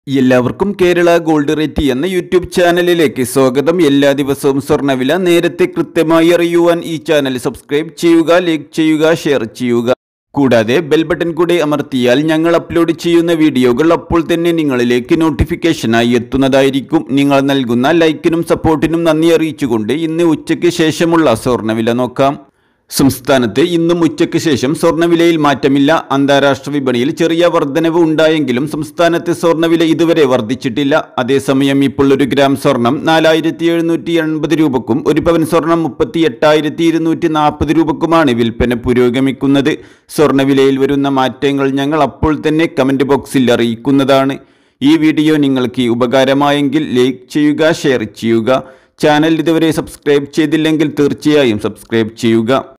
എല്ലാവർക്കും Kerala gold rate എന്ന YouTube ചാനലിലേക്ക് സ്വാഗതം എല്ലാ ദിവസവും സ്വർണ്ണവില നേരത്തെ കൃത്യമായി അറിയുവാൻ ഈ ചാനൽ സബ്സ്ക്രൈബ് ചെയ്യുക ലൈക്ക് ചെയ്യുക ഷെയർ ചെയ്യുക കൂടാതെ ബെൽ ബട്ടൺ കൂടി അമർത്തിയാൽ ഞങ്ങൾ അപ്ലോഡ് ചെയ്യുന്ന വീഡിയോകൾ അപ്പോൾ തന്നെ നിങ്ങളിലേക്ക് നോട്ടിഫിക്കേഷനായി എത്തുന്നതായിരിക്കും നിങ്ങൾ നൽകുന്ന ലൈക്കിനും സപ്പോർട്ടിനും നന്ദി അറിയിച്ചുകൊണ്ട് ഇന്ന് ഉച്ചയ്ക്ക് ശേഷമുള്ള സ്വർണ്ണവില നോക്കാം സംസ്ഥാനത്ത് ഇന്നും ഉച്ചയ്ക്ക് ശേഷം സ്വർണ്ണവിലയിൽ മാറ്റമില്ല അന്താരാഷ്ട്ര വിപണിയിൽ ചെറിയ വർധനവ് ഉണ്ടായെങ്കിലും സംസ്ഥാനത്തെ സ്വർണ്ണവില ഇതുവരെ വർദ്ധിച്ചിട്ടില്ല അതേസമയം ഇപ്പോൾ ഒരു ഗ്രാം സ്വർണം നാലായിരത്തി എഴുന്നൂറ്റി എൺപത് രൂപക്കും ഒരു പവൻ സ്വർണം മുപ്പത്തി എട്ടായിരത്തി ഇരുന്നൂറ്റി നാൽപ്പത് രൂപക്കുമാണ് വിൽപ്പന പുരോഗമിക്കുന്നത് സ്വർണ്ണവിലയിൽ വരുന്ന മാറ്റങ്ങൾ ഞങ്ങൾ അപ്പോൾ തന്നെ കമൻറ്റ് ബോക്സിൽ അറിയിക്കുന്നതാണ് ഈ വീഡിയോ നിങ്ങൾക്ക് ഉപകാരമായെങ്കിൽ ലൈക്ക് ചെയ്യുക ഷെയർ ചെയ്യുക ചാനൽ ഇതുവരെ സബ്സ്ക്രൈബ് ചെയ്തില്ലെങ്കിൽ തീർച്ചയായും സബ്സ്ക്രൈബ് ചെയ്യുക